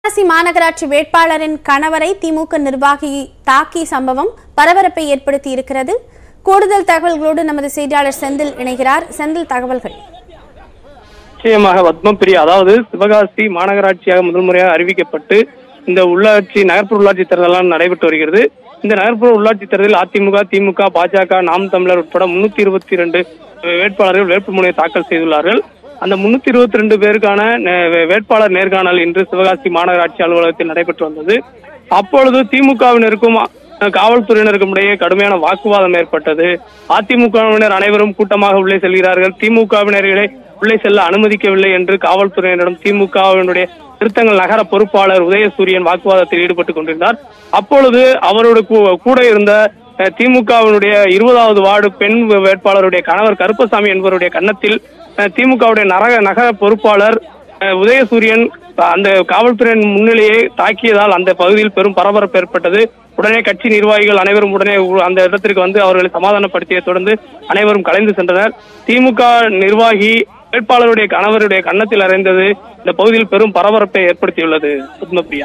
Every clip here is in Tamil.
சிவகாசி மாநகராட்சி வேட்பாளரின் கணவரை திமுக நிர்வாகி தாக்கி சம்பவம் பரபரப்பை ஏற்படுத்தி இருக்கிறது கூடுதல் தகவல்களோடு நமது செய்தியாளர் செந்தில் இணைகிறார் செந்தில் தகவல்கள் நிச்சயமாக பத்மபிரியா அதாவது சிவகாசி மாநகராட்சியாக முதல் முறையாக அறிவிக்கப்பட்டு இந்த உள்ளாட்சி நகர்ப்புற உள்ளாட்சி தேர்தலாம் நடைபெற்று வருகிறது இந்த நகர்ப்புற உள்ளாட்சி தேர்தலில் அதிமுக திமுக பாஜக நாம் தமிழர் உட்பட முன்னூத்தி இருபத்தி இரண்டு வேட்பாளர்கள் வேட்புமனுவை தாக்கல் செய்துள்ளார்கள் அந்த முன்னூத்தி இருபத்தி ரெண்டு பேருக்கான நே- வேட்பாளர் நேர்காணல் இன்று சிவகாசி மாநகராட்சி அலுவலகத்தில் நடைபெற்று வந்தது அப்பொழுது திமுகவினருக்கும் அஹ், காவல்துறையினருக்கும் இடையே கடுமையான வாக்குவாதம் ஏற்பட்டது அதிமுகவினர் அனைவரும் கூட்டமாக உள்ளே செல்கிறார்கள் திமுகவினர்களை உள்ளே செல்ல அனுமதிக்கவில்லை என்று காவல்துறையினரிடம் திமுகவினுடைய திருத்தங்கள் நகர பொறுப்பாளர் உதயசூரியன் வாக்குவாதத்தில் ஈடுபட்டுக் கொண்டிருந்தார் அப்பொழுது அவரோடு கூ- கூட இருந்த அஹ், திமுகவினுடைய இருபதாவது வார்டு பெண் வேட்பாளருடைய கணவர் கருப்பசாமி என்பவருடைய கன்னத்தில் அஹ், திமுகவுடைய நரக நகர பொறுப்பாளர் அஹ், உதயசூரியன் அந்த காவல்துறையின் முன்னிலையை தாக்கியதால் அந்த பகுதியில் பெரும் பரபரப்பு ஏற்பட்டது உடனே கட்சி நிர்வாகிகள் அனைவரும் உடனே உ- அந்த இடத்திற்கு வந்து அவர்களை சமாதானப்படுத்திய தொடர்ந்து அனைவரும் கலைந்து சென்றனர் திமுக நிர்வாகி வேட்பாளருடைய கணவருடைய கன்னத்தில் அறைந்தது இந்த பகுதியில் பெரும் பரபரப்பை ஏற்படுத்தியுள்ளது பத்மபிரியா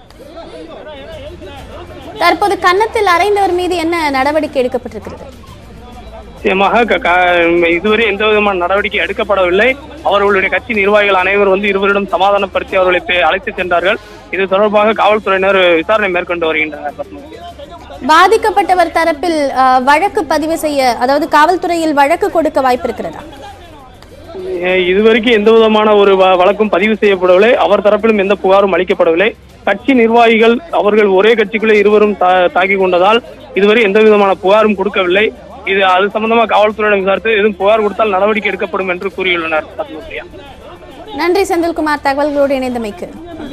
தற்போது கன்னத்தில் அறைந்தவர் மீது என்ன நடவடிக்கை எடுக்கப்பட்டிருக்கிறது நிச்சயமாக க- க- இதுவரை எந்த விதமான நடவடிக்கை எடுக்கப்படவில்லை அவர்களுடைய கட்சி நிர்வாகிகள் அனைவரும் வந்து இருவரிடம் சமாதானப்படுத்தி அவர்களை பே- அழைத்து சென்றார்கள் இது தொடர்பாக காவல்துறையினர் விசாரணை மேற்கொண்டு வருகின்றனர் பத்மபிரியா பாதிக்கப்பட்டவர் தரப்பில் அஹ், வழக்கு பதிவு செய்ய அதாவது காவல்துறையில் வழக்கு கொடுக்க வாய்ப்பு இருக்கிறதா அஹ் இதுவரைக்கும் எந்த விதமான ஒரு வ- வழக்கும் பதிவு செய்யப்படவில்லை அவர் தரப்பிலும் எந்த புகாரும் அளிக்கப்படவில்லை கட்சி நிர்வாகிகள் அவர்கள் ஒரே கட்சிக்குள்ளே இருவரும் தா- தாக்கிக் கொண்டதால் இதுவரை எந்த விதமான புகாரும் கொடுக்கவில்லை இது அது சம்பந்தமா காவல்துறையிடம் விசாரித்து எதுவும் புகார் கொடுத்தால் நடவடிக்கை எடுக்கப்படும் என்று கூறியுள்ளனர் பத்மபிரியா நன்றி செந்தில்குமார் தகவல்களோடு இணைந்தமைக்கு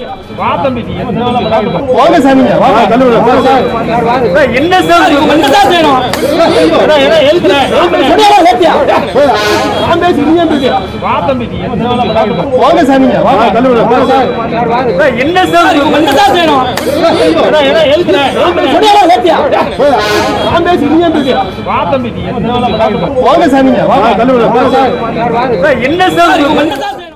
வாங்க சாமிங்க வாங்க கல்லூரில போங்க சார் என்ன சார் என்ன சார் செய்யணும் நான் பேசி நீங்க பேசி வாங்க சாமிங்க வாங்க கல்லூரில போங்க சார் என்ன சார் என்ன சார் செய்யணும் நான் பேசி நீங்க பேசி வாங்க சாமிங்க வாங்க கல்லூரில போங்க சார் என்ன சார் என்ன சார்